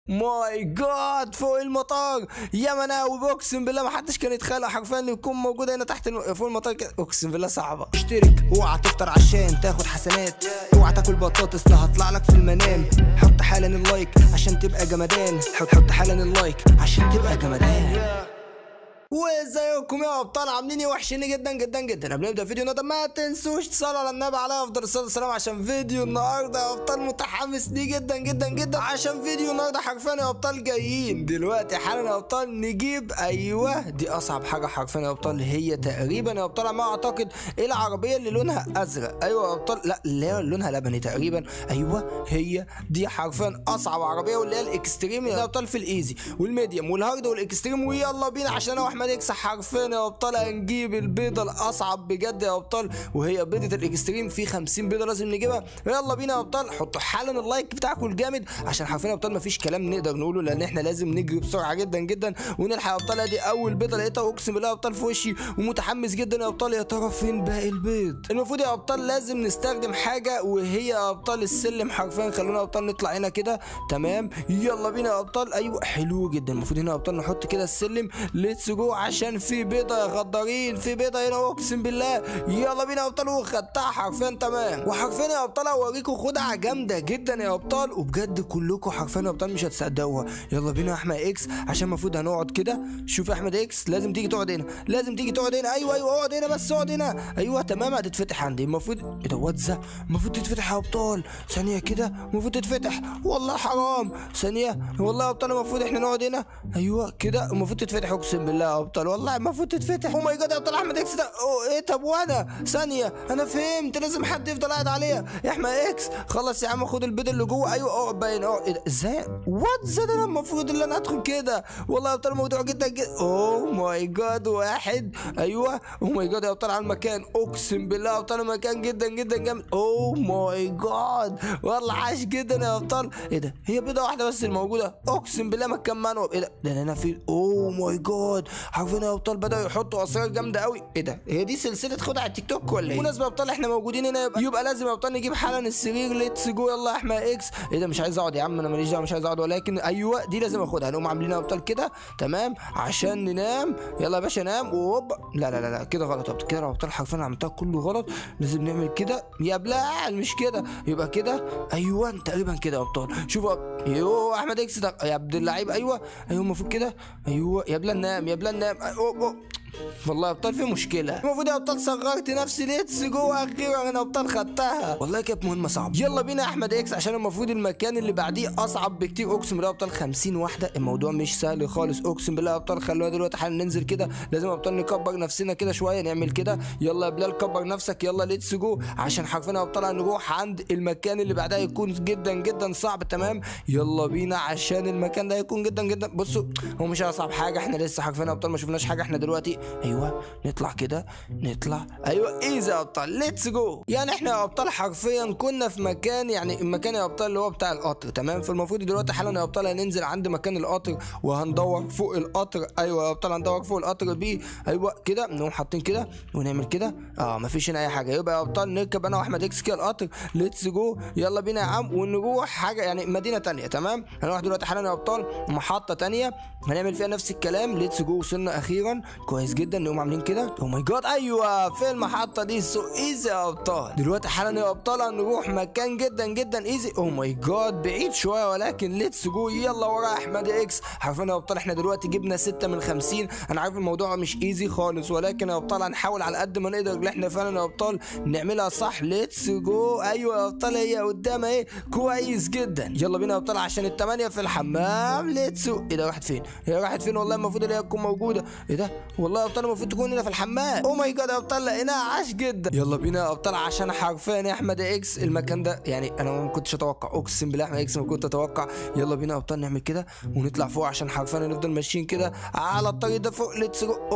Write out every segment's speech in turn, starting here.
ماي جاد فوق المطار يا مناوي اقسم بالله ما حدش كان يتخيل حرفيا انه يكون موجود هنا تحت الم... فوق المطار كده اقسم بالله صعبه اشترك اوعى تفطر عشان تاخد حسنات اوعى تاكل بطاطس لا هطلع لك في المنام حط حالا اللايك عشان تبقى جمدان حط حط حالا اللايك عشان تبقى جمدان وازيكم يا ابطال عاملين ايه وحشين جدا جدا جدا قبل ما نبدا فيديو النهارده ما تنسوش تصلوا على النبي عليه افضل الصلاه والسلام عشان فيديو النهارده يا ابطال متحمس ليه جدا جدا جدا عشان فيديو النهارده حرفيا يا ابطال جايين دلوقتي حالا يا ابطال نجيب ايوه دي اصعب حاجه حرفيا يا ابطال هي تقريبا يا ابطال على ما اعتقد ايه العربيه اللي لونها ازرق ايوه يا ابطال لا اللي هي لونها لبني تقريبا ايوه هي دي حرفيا اصعب عربيه واللي هي الاكستريم يا ابطال في الايزي والميديوم والهارد والاكستريم ويلا بينا عشان انا واحمد اكس حرفيا يا ابطال هنجيب البيضه الاصعب بجد يا ابطال وهي بيضه الاكستريم في 50 بيضه لازم نجيبها يلا بينا يا ابطال حطوا حالا اللايك بتاعكم الجامد عشان حرفيا يا ابطال مفيش كلام نقدر نقوله لان احنا لازم نجري بسرعه جدا جدا ونلحق يا ابطال ادي اول بيضه لقيتها اقسم بالله يا ابطال في وشي ومتحمس جدا يا ابطال يا ترى فين باقي البيض المفروض يا ابطال لازم نستخدم حاجه وهي يا ابطال السلم حرفيا خلونا يا ابطال نطلع هنا كده تمام يلا بينا يا ابطال ايوه حلو جدا المفروض هنا يا ابطال نحط كده السلم ليتس جو عشان في بيضه يا غدارين في بيضه هنا اقسم بالله يلا بينا يا ابطال وخدتها حرفيا تمام وحرفيا يا ابطال هوريكم خدعه جامده جدا يا ابطال وبجد كلكم حرفيا يا ابطال مش هتصدقوها يلا بينا يا احمد اكس عشان المفروض هنقعد كده شوف يا احمد اكس لازم تيجي تقعد هنا لازم تيجي تقعد هنا ايوه ايوه اقعد هنا بس اقعد هنا ايوه تمام هتتفتح عندي المفروض ايه ده واتزا المفروض تتفتح يا ابطال ثانيه كده المفروض تتفتح والله حرام ثانيه والله يا ابطال المفروض احنا نقعد هنا ايوه كده المفروض تتفتح اقسم بالله يا ابطال والله المفروض تتفتح او ماي جاد يا ابطال احمد اكس ده أوه ايه طب وانا ثانيه انا فهمت لازم حد يفضل قاعد عليها يا احمد اكس خلص يا عم خد البيض اللي جوه ايوه اقعد باين اقعد ايه ده ازاي واتزا ده انا المفروض ان انا ادخل كده والله يا ابطال الموضوع جدا جدا اوه ماي جاد واحد ايوه او ماي جاد يا ابطال على المكان اقسم بالله يا ابطال المكان جدا جدا جامد اوه ماي جاد والله عاش جدا يا ابطال ايه ده هي بيضه واحده بس الموجوده اقسم بالله مكان منوب ايه ده ده انا في اوه ماي جاد عارفين يا ابطال بداوا يحطوا اسرار جامده قوي ايه ده هي دي سلسله خدع على التيك توك ولا ايه بالمناسبه يا ابطال احنا موجودين هنا يبقى, يبقى لازم يا ابطال نجيب حالا السرير ليتس جو يلا يا احمد اكس ايه ده مش عايز اقعد يا عم انا ماليش دعوه مش عايز اقعد ولكن ايوه دي لازم اخدها هنقوم عاملين يا ابطال كده تمام عشان ننام يلا يا باشا نام وهوب لا لا لا لا كده غلط يا ابطال كده يا ابطال حرفيا عملتها كله غلط لازم نعمل كده يا بلا مش كده يبقى كده ايوه تقريبا كده يا ابطال شوف يو احمد اكس ده يا عبد اللعيب ايوه ايوه المفروض كده ايوه يا بلا نام يا بلا نام أوه أوه. والله يا ابطال في مشكله المفروض يا ابطال صغرت نفسي ليتس جوه اخيرا انا ابطال خدتها والله كانت مهمه صعبه يلا بينا يا احمد اكس عشان المفروض المكان اللي بعديه اصعب بكتير اقسم بالله يا ابطال 50 واحده الموضوع مش سهل خالص اقسم بالله يا ابطال خلونا دلوقتي حالا ننزل كده لازم يا ابطال نكبر نفسنا كده شويه نعمل كده يلا يا بلال كبر نفسك يلا ليتس جو عشان حرفيا يا ابطال هنروح عند المكان اللي بعدها يكون جدا جدا صعب تمام يلا بينا عشان المكان ده يكون جدا جدا بصوا هو مش اصعب حاجه احنا لسه حرفيا يا ابطال ما شفناش حاجه احنا دلوقتي ايوه نطلع كده نطلع ايوه ايزي يا ابطال ليتس جو يعني احنا يا ابطال حرفيا كنا في مكان يعني المكان يا ابطال اللي هو بتاع القطر تمام فالمفروض دلوقتي حالا يا ابطال هننزل عند مكان القطر وهندور فوق القطر ايوه يا ابطال هندور فوق القطر بيه ايوه كده نقوم حاطين كده ونعمل كده اه مفيش هنا اي حاجه يبقى يا ابطال نركب انا واحمد اكس كده القطر ليتس جو يلا بينا يا عم ونروح حاجه يعني مدينه تانية تمام هنروح دلوقتي حالا يا ابطال محطه تانية هنعمل فيها نفس الكلام ليتس جو وصلنا اخيرا كويس جدا نقوم عاملين كده او ماي جاد ايوه في المحطه دي سو ايزي يا ابطال دلوقتي حالا يا ابطال هنروح مكان جدا جدا ايزي او ماي جاد بعيد شويه ولكن ليتس جو يلا ورا احمد اكس عارفين يا ابطال احنا دلوقتي جبنا 6 من 50 انا عارف الموضوع مش ايزي خالص ولكن يا ابطال هنحاول على قد ما نقدر ان احنا فعلا يا ابطال نعملها صح ليتس جو ايوه يا ابطال هي قدام اهي كويس جدا يلا بينا يا ابطال عشان الثمانيه في الحمام ليتس ايه ده راحت فين هي راحت فين والله المفروض ان هي تكون موجوده ايه ده والله يا ابطال المفروض تكون هنا في الحمام او ماي جاد يا ابطال لقيناها عاش جدا يلا بينا يا ابطال عشان حرفيا يا احمد اكس المكان ده يعني انا ما كنتش اتوقع اقسم بالله احمد اكس ما كنت اتوقع يلا بينا يا ابطال نعمل كده ونطلع فوق عشان حرفيا نفضل ماشيين كده على الطريق ده فوق ليتس جو اوه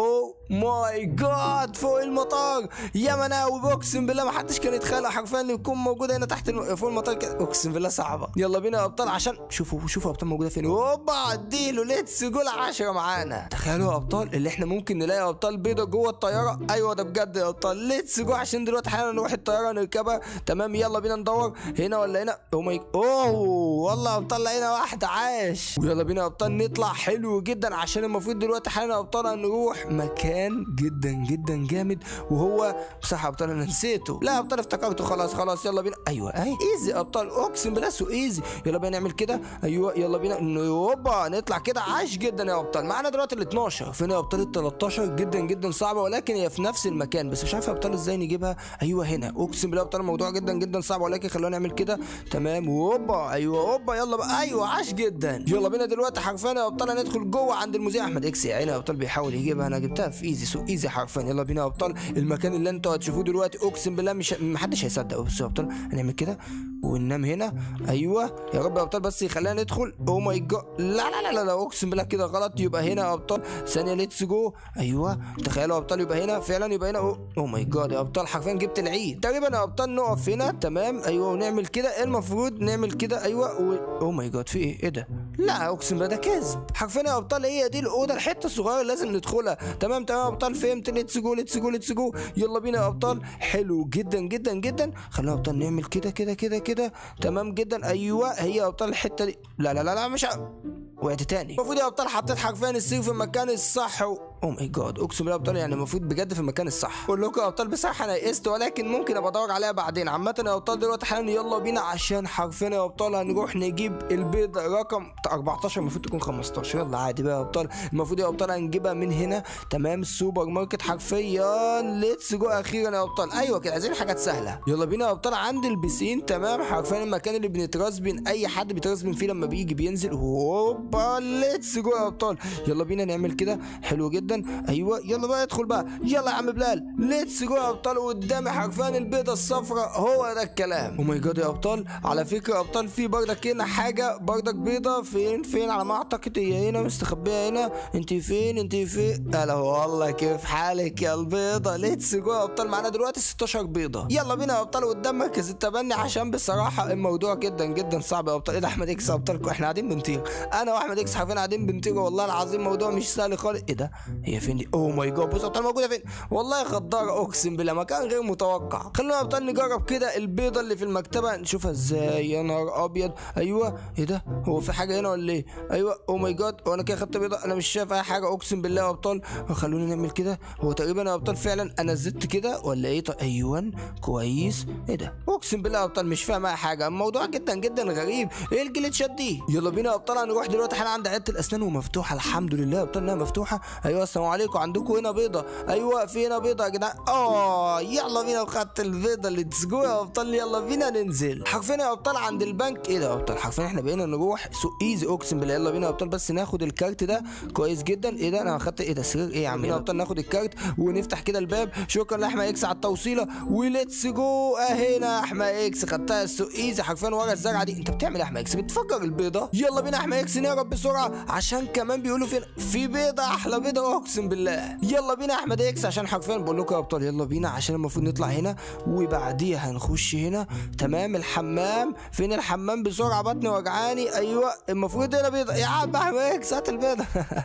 ماي جاد فوق المطار يا مناوي اقسم بالله ما حدش كان يتخيل حرفيا انه يكون موجود هنا تحت الم... فوق المطار كده اقسم بالله صعبه يلا بينا يا ابطال عشان شوفوا شوفوا يا ابطال موجوده فين اوبا اديله ليتس جول 10 معانا تخيلوا يا ابطال اللي احنا ممكن نلاقي يا ابطال بيضه جوه الطياره ايوه ده بجد يا ابطال ليتس جو عشان دلوقتي حالا نروح الطياره نركبها تمام يلا بينا ندور هنا ولا هنا او ماي اوه والله يا ابطال لقينا واحده عاش ويلا بينا يا ابطال نطلع حلو جدا عشان المفروض دلوقتي حالا يا ابطال هنروح مكان جدا جدا جامد وهو بصراحه يا ابطال انا نسيته لا يا ابطال افتكرته خلاص خلاص يلا بينا ايوه اهي ايزي يا ابطال اقسم بالله سو ايزي يلا بينا نعمل كده ايوه يلا بينا يوبا نطلع كده عاش جدا يا ابطال معانا دلوقتي ال 12 فين يا ابطال ال 13 جدا جدا صعبه ولكن هي في نفس المكان بس مش عارف يا ابطال ازاي نجيبها ايوه هنا اقسم بالله يا ابطال الموضوع جدا جدا صعب ولكن خلونا نعمل كده تمام هوبا ايوه هوبا يلا بقى ايوه عاش جدا يلا بينا دلوقتي حرفيا يا ابطال هندخل جوه عند المذيع احمد اكس يا عيني يا ابطال بيحاول يجيبها انا جبتها في ايزي سو ايزي حرفيا يلا بينا يا ابطال المكان اللي انتوا هتشوفوه دلوقتي اقسم بالله مش محدش هيصدق بصوا يا ابطال هنعمل كده وننام هنا ايوه يا رب يا ابطال بس يخلينا ندخل او ماي جاد لا لا لا لا, لا اقسم بالله كده غلط يبقى هنا يا ابطال ثانيه ليتس جو ايوه تخيلوا يا ابطال يبقى هنا فعلا يبقى هنا او ماي جاد يا ابطال حرفيا جبت العيد تقريبا يا ابطال نقف هنا تمام ايوه ونعمل كده المفروض نعمل كده ايوه او ماي جاد في ايه ايه ده لا اقسم بالله ده كذب حرفيا يا ابطال هي دي الاوضه الحته الصغيره اللي لازم ندخلها تمام تمام يا ابطال فهمت ليتس جو ليتس جو ليتس جو يلا بينا يا ابطال حلو جدا جدا جدا خلينا يا ابطال نعمل كده كده كده كده تمام جدا ايوه هي يا ابطال الحته دي لا لا لا لا مش ع... وقعت تاني المفروض يا ابطال حطيت حرفيا السيف في المكان الصح و... او ماي جاد اقسم بالله يا ابطال يعني المفروض بجد في المكان الصح بقول لكم يا ابطال بصراحه انا يئست ولكن ممكن ابقى ادور عليها بعدين عامه يا ابطال دلوقتي حالا يلا بينا عشان حرفيا يا ابطال هنروح نجيب البيض رقم 14 المفروض تكون 15 يلا عادي بقى يا ابطال المفروض يا ابطال هنجيبها من هنا تمام السوبر ماركت حرفيا ليتس جو اخيرا يا ابطال ايوه كده عايزين حاجات سهله يلا بينا يا ابطال عند البسين تمام حرفيا المكان اللي بنترسبن اي حد بيترسبن فيه لما بيجي بينزل هوبا ليتس جو يا ابطال يلا بينا نعمل كده حلو جدا ايوه يلا بقى ادخل بقى يلا يا عم بلال ليتس جو يا ابطال قدامي حرفيا البيضه الصفراء هو ده الكلام او ماي جاد يا ابطال على فكره يا ابطال في بردك هنا حاجه بردك بيضه فين فين على ما اعتقد هي هنا مستخبيه هنا انت فين انت فين هلا والله كيف حالك يا البيضه ليتس جو يا ابطال معانا دلوقتي 16 بيضه يلا بينا يا ابطال قدام مركز التبني عشان بصراحه الموضوع جدا جدا صعب يا ابطال ايه ده احمد اكس يا ابطال احنا قاعدين بنطير انا واحمد اكس حرفيا قاعدين بنطير والله العظيم موضوع مش سهل خالص ايه ده هي فين دي اوه ماي جاد بص يا ابطال موجوده فين والله خضاره اقسم بالله مكان غير متوقع خلونا يا ابطال نجرب كده البيضه اللي في المكتبه نشوفها ازاي يا نهار ابيض ايوه ايه ده هو في حاجه هنا ولا ايه ايوه اوه ماي جاد هو انا كده خدت بيضه انا مش شايف اي حاجه اقسم بالله يا ابطال خلونا نعمل كده هو تقريبا يا ابطال فعلا انا زدت كده ولا ايه طيب ايوه كويس ايه ده اقسم بالله يا ابطال مش فاهم اي حاجه الموضوع جدا جدا غريب ايه الجليتشات دي يلا بينا يا ابطال هنروح دلوقتي احنا عند عياده الاسنان ومفتوحه الحمد لله يا ابطال انها مفتوحه ايوه السلام عليكم عندكم هنا بيضه ايوه في هنا بيضه يا جدعان اه يلا بينا وخدت البيضه اللي تسجوها يا ابطال يلا بينا ننزل حرفيا يا ابطال عند البنك ايه ده يا ابطال حرفيا احنا بقينا نروح سوق ايزي اقسم بالله يلا بينا يا ابطال بس ناخد الكارت ده كويس جدا ايه ده انا اخدت ايه ده سرير ايه يا عم يا ابطال ناخد الكارت ونفتح كده الباب شكرا لاحمد اكس على التوصيله وليتس جو اهنا احمد اكس خدتها السوق ايزي حرفيا ورا الزرعه دي انت بتعمل ايه يا احمد اكس بتفجر البيضه يلا بينا احمد اكس نهرب بسرعه عشان كمان بيقولوا فين في بيضه احلى بيضه اقسم بالله يلا بينا يا احمد اكس عشان حرفيا بقول لكم يا ابطال يلا بينا عشان المفروض نطلع هنا وبعديها هنخش هنا تمام الحمام فين الحمام بسرعه بطني وجعاني ايوه المفروض هنا بيضه يا عم احمد اكس هات البيضه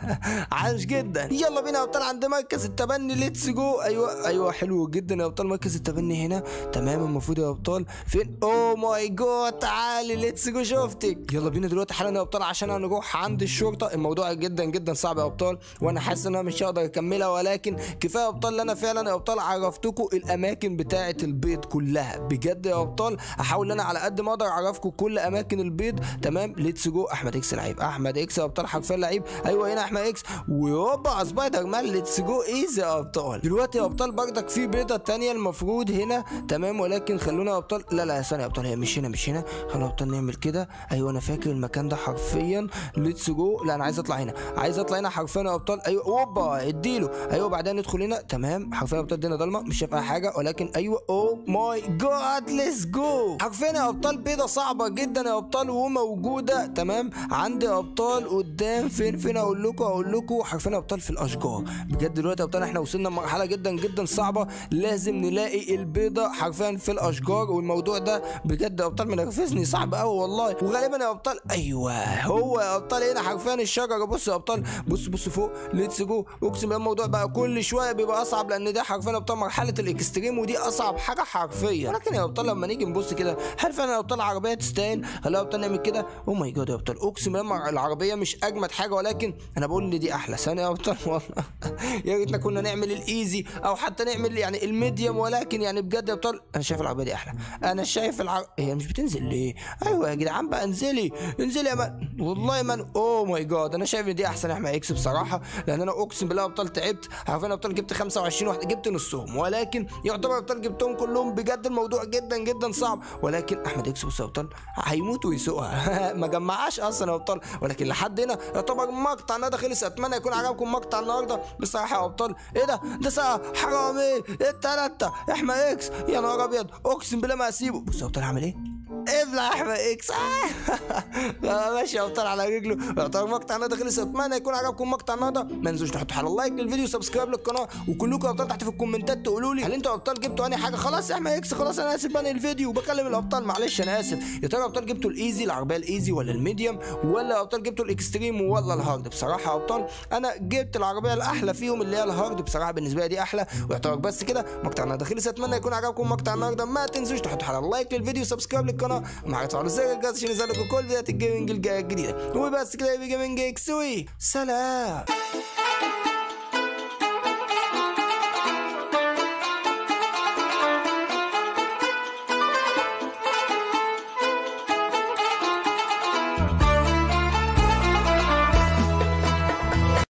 عاش جدا يلا بينا يا ابطال عند مركز التبني ليتس جو ايوه ايوه حلو جدا يا ابطال مركز التبني هنا تمام المفروض يا ابطال فين اوه ماي جاد تعالي ليتس جو شفتك يلا بينا دلوقتي حالا يا ابطال عشان هنروح عند الشرطه الموضوع جدا جدا صعب يا ابطال وانا حاسس ان انا مش هقدر اكملها ولكن كفايه يا ابطال انا فعلا يا ابطال عرفتكم الاماكن بتاعه البيض كلها بجد يا ابطال احاول ان انا على قد ما اقدر اعرفكم كل اماكن البيض تمام ليتس جو احمد اكس لعيب احمد اكس يا ابطال حرفيا لعيب ايوه هنا احمد اكس ويوبا سبايدر مان ليتس جو ايزي يا ابطال دلوقتي يا ابطال بردك في بيضه تانية المفروض هنا تمام ولكن خلونا يا ابطال لا لا ثانيه يا ابطال هي مش هنا مش هنا خلونا يا ابطال نعمل كده ايوه انا فاكر المكان ده حرفيا ليتس جو لا انا عايز اطلع هنا عايز اطلع هنا حرفيا يا ابطال ايوه هوبا اديله ايوه بعدين ندخل هنا تمام حرفيا ابطال الدنيا ضلمه مش شايف اي حاجه ولكن ايوه او ماي جاد ليتس جو حرفيا يا ابطال بيضه صعبه جدا يا ابطال وموجوده تمام عندي ابطال قدام فين فين اقول لكم اقول لكم حرفيا يا ابطال في الاشجار بجد دلوقتي يا ابطال احنا وصلنا لمرحله جدا جدا صعبه لازم نلاقي البيضه حرفيا في الاشجار والموضوع ده بجد يا ابطال منرفزني صعب قوي والله وغالبا يا ابطال ايوه هو يا ابطال هنا حرفيا الشجره بص يا ابطال بص بص فوق ليتس جو اقسم بالله الموضوع بقى كل شويه بيبقى اصعب لان ده حرفيا يا ابطال مرحله الاكستريم ودي اصعب حاجه حرفيا ولكن يا ابطال لما نيجي نبص كده هل فعلا يا ابطال العربيه تستاهل هل يا ابطال نعمل كده او ماي جاد يا ابطال اقسم بالله العربيه مش اجمد حاجه ولكن انا بقول ان دي احلى ثانيه يا ابطال والله يا ريتنا كنا نعمل الايزي او حتى نعمل يعني الميديوم ولكن يعني بجد يا ابطال انا شايف العربيه دي احلى انا شايف العربيه هي مش بتنزل ليه ايوه يا جدعان بقى انزلي انزلي يا مان والله مان اوه ماي جاد انا شايف ان دي احسن احمد اكس بصراحه لان انا اقسم بالله يا ابطال تعبت حرفيا يا ابطال جبت 25 واحده جبت نصهم ولكن يعتبر يا ابطال جبتهم كلهم بجد الموضوع جدا جدا صعب ولكن احمد اكس بص يا ابطال هيموت ويسوقها ما جمعهاش اصلا يا ابطال ولكن لحد هنا يعتبر مقطع النهارده خلص اتمنى يكون عجبكم مقطع النهارده بصراحه يا ابطال ايه ده ده ساعه حرام ايه التلاته احمد اكس يا نهار ابيض اقسم بالله ما اسيبه بص يا ابطال هعمل ايه ابلع احمد اكس آه. ماشي يا ابطال على رجله يعتبر مقطع النهارده خلص اتمنى يكون عجبكم مقطع النهارده ما تنسوش تحطوا على اللايك للفيديو سبسكرايب للقناه وكلكم يا ابطال تحت في الكومنتات تقولوا لي هل انتوا يا ابطال جبتوا انهي حاجه خلاص يا احمد اكس خلاص انا اسف بني الفيديو وبكلم الابطال معلش انا اسف يا ترى يا ابطال جبتوا الايزي العربيه الايزي ولا الميديوم ولا يا ابطال جبتوا الاكستريم ولا الهارد بصراحه يا ابطال انا جبت العربيه الاحلى فيهم اللي هي الهارد بصراحه بالنسبه لي دي احلى ويعتبر بس كده مقطع النهارده خلص اتمنى يكون عجبكم مقطع النهارده ما تنسوش تحطوا على اللايك للفيديو سبسكرايب للقناه ومع تفعلوا زر الجرس عشان ينزل لكم كل فيديوهات الجيمنج الجديده وبس كده يا جيمنج اكسوي سلام